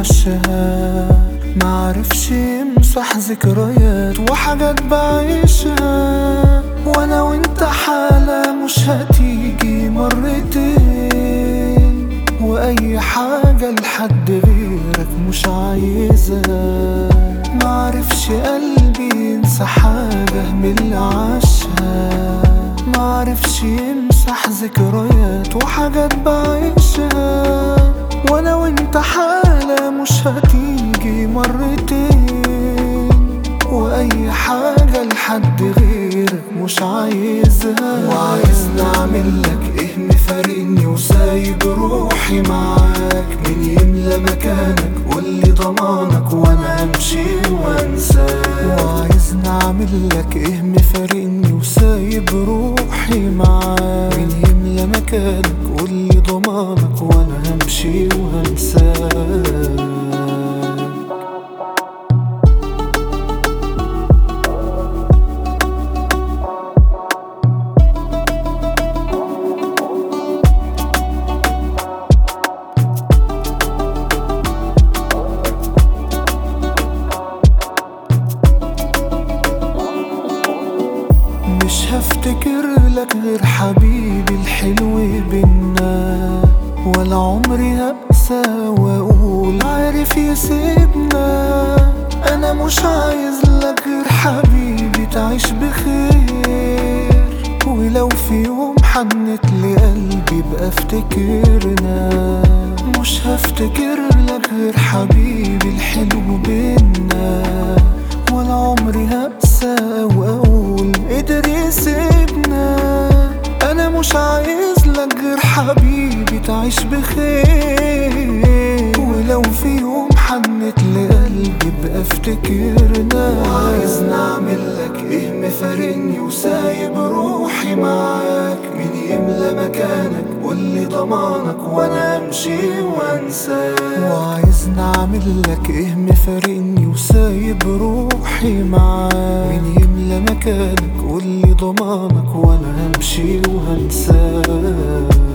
عاشها معرفش يمسح ذكريات وحاجات بعيشها وانا وانت حالة مش هتيجي مرتين واي حاجة لحد غيرك مش عايزها معرفش قلبي ينسى حاجة من اللي عاشها معرفش يمسح ذكريات وحاجات بعيشها وانا وانت حالة مش هتيجي مرتين واي حاجة لحد غيرك مش عايزها وعايزني اعمل لك ايه مفارقني وسايب روحي معاك مين يملى مكانك قولي ضمانك وانا امشي وانساك وعايزني اعمل لك ايه مفارقني وسايب روحي معاك مين يملى مكانك قولي ضمانك وانا همشي وهنساك مش هفتكر لك غير حبيبي الحلو بينا ولا عمري هقسى واقول عارف يسيبنا انا مش عايز لك غير حبيبي تعيش بخير ولو في يوم حنت لي قلبي بقى افتكرنا مش هفتكر لك غير حبيبي الحلو بينا ولا عمري هقسى واقول قدر يسيبنا انا مش عايز لك غير حبيبي تعيش بخير ولو في يوم حنت لقلبي بقى افتكرنا وعايز نعمل لك ايه مفارقني وسايب روحي معاك مين يملى مكانك قولي ضمانك وانا امشي وانساك وعايز نعمل لك ايه مفارقني وسايب روحي معاك مين يملى مكانك قولي ضمانك وانا همشي وهنساك